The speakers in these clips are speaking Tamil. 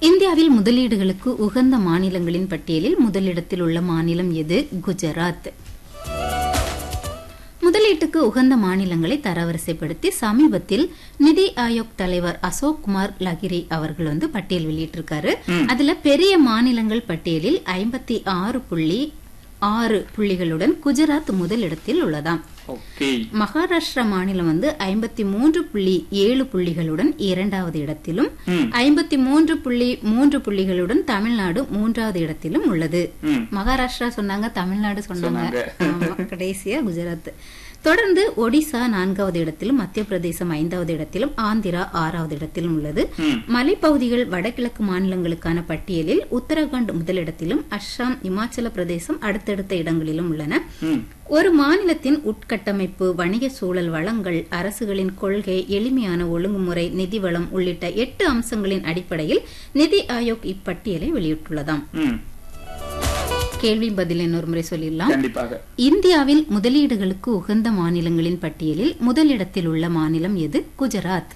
இந்தியாவில் முதலீடுகளுக்கு உகந்த மாநிலங்களின் பட்டியலில் முதலிடத்தில் உள்ள மாநிலம் எது குஜராத் முதலீட்டுக்கு உகந்த மாநிலங்களை தரவரிசைப்படுத்தி சமீபத்தில் நிதி ஆயோக் தலைவர் அசோக் குமார் லகிரி அவர்கள் வந்து பட்டியல் வெளியிட்டிருக்காரு அதுல பெரிய மாநிலங்கள் பட்டியலில் ஐம்பத்தி ஆறு புள்ளி ஆறு புள்ளிகளுடன் குஜராத் முதலிடத்தில் உள்ளதாம் ஓகே மகாராஷ்டிரா மாநிலம் வந்து ஐம்பத்தி மூன்று புள்ளி ஏழு புள்ளிகளுடன் இரண்டாவது இடத்திலும் ஐம்பத்தி மூன்று புள்ளி மூன்று புள்ளிகளுடன் தமிழ்நாடு மூன்றாவது இடத்திலும் உள்ளது ம். மகாராஷ்டிரா சொன்னாங்க தமிழ்நாடு சொன்னாங்க சொன்னாங்க. ஆமா, கடைசியா குஜராத் தொடர்ந்து ஒடிசா நான்காவது இடத்திலும் மத்திய பிரதேசம் ஐந்தாவது இடத்திலும் ஆந்திரா ஆறாவது இடத்திலும் உள்ளது ம். மலைப்பகுதிகள் வடகிழக்கு மாநிலங்களுக்கான பட்டியலில் உத்தரகாண்ட் முதலிடத்திலும் அஸ்ஸாம் இமாச்சல பிரதேசம் அடுத்தடுத்த இடங்களிலும் உள்ளன ம். ஒரு மாநிலத்தின் உட்கட்டமைப்பு வணிக சூழல் வளங்கள் அரசுகளின் கொள்கை எளிமையான ஒழுங்குமுறை நிதி வளம் உள்ளிட்ட எட்டு அம்சங்களின் அடிப்படையில் நிதி ஆயோக் இப்பட்டியலை வெளியிட்டுள்ளதாம் ம். கேள்வி பதில் இன்னொரு முறை சொல்லிடலாம் கண்டிப்பாக இந்தியாவில் முதலீடுகளுக்கு உகந்த மாநிலங்களின் பட்டியலில் முதலிடத்தில் உள்ள மாநிலம் எது குஜராத்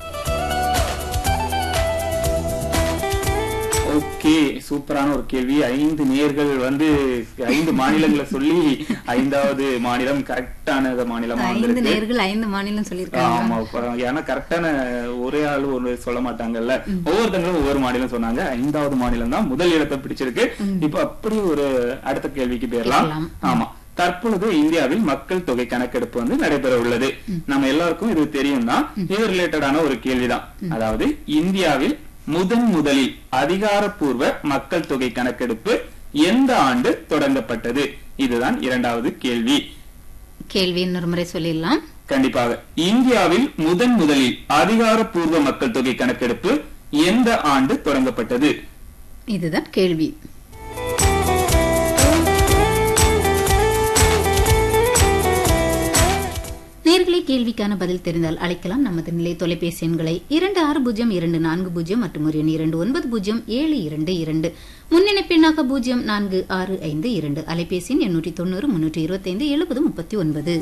ஓகே சூப்பரான ஒரு கேள்வி ஐந்து நேர்கள் வந்து ஐந்து மாநிலங்களை சொல்லி ஐந்தாவது மாநிலம் கரெக்டான மாநிலமா ஐந்து வந்திருக்கு நேர்கள் ஐந்து மாநிலம் சொல்லியிருக்காங்க ஆமா இப்ப ஏன்னா கரெக்டான ஒரே ஆள் ஒன்று சொல்ல மாட்டாங்கல்ல ஒவ்வொருத்தங்களும் ஒவ்வொரு மாநிலம் சொன்னாங்க ஐந்தாவது மாநிலம் தான் முதல் இடத்தை பிடிச்சிருக்கு இப்ப அப்படி ஒரு அடுத்த கேள்விக்கு போயிடலாம் போயிடலாம். ஆமா தற்பொழுது இந்தியாவில் மக்கள் தொகை கணக்கெடுப்பு வந்து நடைபெற உள்ளது நம்ம எல்லாருக்கும் இது தெரியும் தான் இது ரிலேட்டடான ஒரு கேள்விதான் அதாவது இந்தியாவில் முதன் முதலில் அதிகாரப்பூர்வ மக்கள் தொகை கணக்கெடுப்பு எந்த ஆண்டு தொடங்கப்பட்டது இதுதான் இரண்டாவது கேள்வி கேள்வி இன்னொரு முறை சொல்லிடலாம் கண்டிப்பாக இந்தியாவில் முதன் முதலில் அதிகாரப்பூர்வ மக்கள் தொகை கணக்கெடுப்பு எந்த ஆண்டு தொடங்கப்பட்டது இதுதான் கேள்வி நேர்களை கேள்விக்கான பதில் தெரிந்தால் அழைக்கலாம் நமது நிலை தொலைபேசி எண்களை இரண்டு ஆறு பூஜ்ஜியம் இரண்டு நான்கு பூஜ்ஜியம் மற்றும் ஒரு எண் இரண்டு ஒன்பது பூஜ்ஜியம் ஏழு இரண்டு இரண்டு முன்னிணைப்பெண்ணாக பூஜ்ஜியம் நான்கு ஆறு ஐந்து இரண்டு அலைபேசி எண் எண்ணூற்றி தொண்ணூறு முன்னூற்றி இருபத்தைந்து எழுபது முப்பத்தி ஒன்பது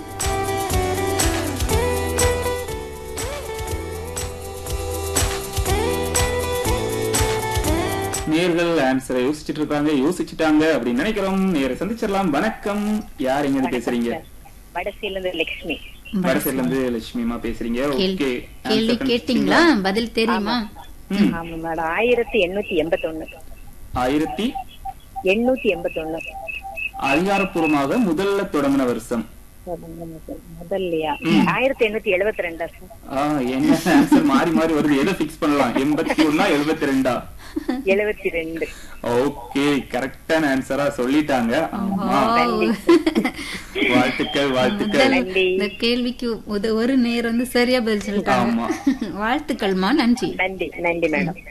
நேர்கள் ஆன்சரை யோசிச்சுட்டு இருக்காங்க யோசிச்சுட்டாங்க அப்படின்னு நினைக்கிறோம் நேர சந்திச்சிடலாம் வணக்கம் யார் எங்க இருந்து பேசுறீங்க வடசையில இருந்து லட்சுமி வடசையில இருந்து லட்சுமிமா பேசுறீங்க கேள்வி ஓகே கேள்வி கேட்டீங்களா பதில் தெரியுமா ஆமா மேடம் ஆயிரத்தி எண்ணூத்தி எண்பத்தி ஒண்ணு ஆயிரத்தி எண்ணூத்தி எண்பத்தி ஒண்ணு அதிகாரப்பூர்வமாக முதல்ல தொடங்கின வருஷம் முதல்லையா ஆயிரத்தி எண்ணூத்தி எழுபத்தி ரெண்டா சார் ஆ, என்ன ஆன்சர் மாறி மாறி வருது எதை பிக்ஸ் பண்ணலாம் எண்பத்தி ஒன்னா எழுபத்தி ரெண்டா எழுபத்தி ரெண்டு ஓகே கரெக்டான ஆன்சரா சொல்லிட்டாங்க ஆமா வாழ்த்துக்கள் வாழ்த்துக்கள் முதல் நன்றி. இந்த கேள்விக்கு ஒரு- ஒரு நேர் வந்து சரியா பதில் சொல்லிட்டாங்க ஆமா. வாழ்த்துக்கள்மா நன்றி நன்றி நன்றி மேடம்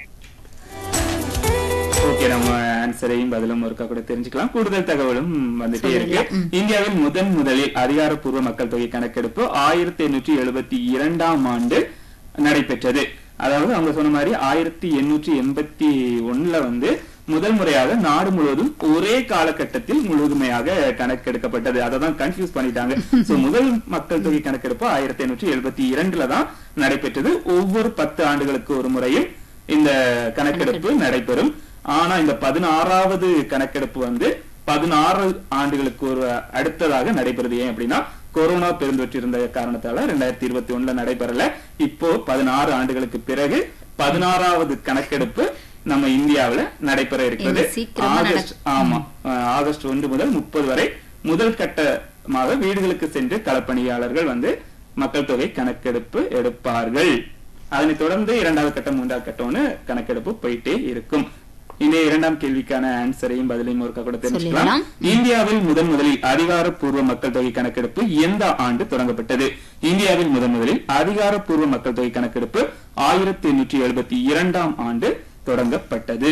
ஓகே நம்ம ஆன்சரையும் பதிலும் ஒருக்கா கூட தெரிஞ்சுக்கலாம் கூடுதல் தகவலும் வந்துட்டே இருக்கு இந்தியாவில் முதன் முதலில் அதிகாரப்பூர்வ மக்கள் தொகை கணக்கெடுப்பு ஆயிரத்தி எண்ணூற்றி எழுபத்தி இரண்டாம் ஆண்டு நடைபெற்றது அதாவது அவங்க சொன்ன மாதிரி ஆயிரத்தி எண்ணூற்றி எண்பத்தி ஒண்ணுல வந்து முதல் முறையாக நாடு முழுவதும் ஒரே காலகட்டத்தில் முழுமையாக கணக்கெடுக்கப்பட்டது அதை தான் கன்ஃபியூஸ் பண்ணிட்டாங்க சோ முதல் மக்கள் தொகை கணக்கெடுப்பு ஆயிரத்தி எண்ணூற்றி எழுபத்தி இரண்டுல தான் நடைபெற்றது ஒவ்வொரு பத்து ஆண்டுகளுக்கு ஒரு முறையும் இந்த கணக்கெடுப்பு நடைபெறும் ஆனா இந்த பதினாறாவது கணக்கெடுப்பு வந்து பதினாறு ஆண்டுகளுக்கு ஒரு அடுத்ததாக நடைபெறுது ஏன் அப்படின்னா கொரோனா பெருந்தொற்று இருந்த காரணத்தால ரெண்டாயிரத்தி இருபத்தி ஒண்ணுல நடைபெறல இப்போ பதினாறு ஆண்டுகளுக்கு பிறகு பதினாறாவது கணக்கெடுப்பு நம்ம இந்தியாவுல நடைபெற இருக்கிறது இது சீக்கிரமா ஆகஸ்ட் ஆமா அஹ் ஆகஸ்ட் ஒன்று முதல் முப்பது வரை முதல் கட்டமாக வீடுகளுக்கு சென்று களப்பணியாளர்கள் வந்து மக்கள் தொகை கணக்கெடுப்பு எடுப்பார்கள் அதனைத் தொடர்ந்து இரண்டாவது கட்டம் மூன்றாவது கட்டம்னு கணக்கெடுப்பு போயிட்டே இருக்கும் இந்த இரண்டாம் கேள்விக்கான ஆன்சரையும் பதிலையும் ஒருக்கா கூட தெரிஞ்சுக்கலாம் சொல்லிடலாம். இந்தியாவில் முதன் முதலில் அதிகாரப்பூர்வ மக்கள் தொகை கணக்கெடுப்பு எந்த ஆண்டு தொடங்கப்பட்டது இந்தியாவில் முதன் முதலில் அதிகாரப்பூர்வ மக்கள் தொகை கணக்கெடுப்பு ஆயிரத்தி எண்ணூற்றி எழுபத்தி இரண்டாம் ஆண்டு தொடங்கப்பட்டது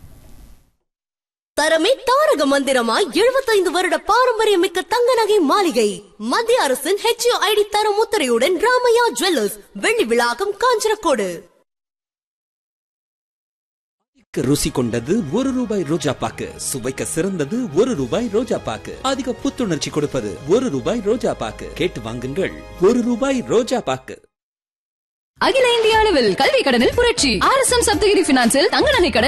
தரமே தாரக மந்திரமாய் எழுபத்தைந்து வருட பாரம்பரியமிக்க தங்க நகை மாளிகை மத்திய அரசின் ஹெச்ஓ ஐடி தரம் முத்திரையுடன் ராமையா ஜுவல்லர்ஸ் வெள்ளி விழாக்கம் காஞ்சனக்கோடு ருசி கொண்டது ஒரு ரூபாய் ரோஜா பாக்கு சுவைக்க சிறந்தது ஒரு ரூபாய் ரோஜா பாக்கு அதிக புத்துணர்ச்சி கொடுப்பது ஒரு ரூபாய் ரோஜா பாக்கு கேட்டு வாங்குங்கள் ஒரு ரூபாய் ரோஜா பாக்கு அகில இந்திய அளவில் கல்வி கடனில் புரட்சி ஆர் எஸ் எம் சப்தகிரி பினான்சில் தங்க நகை கடன்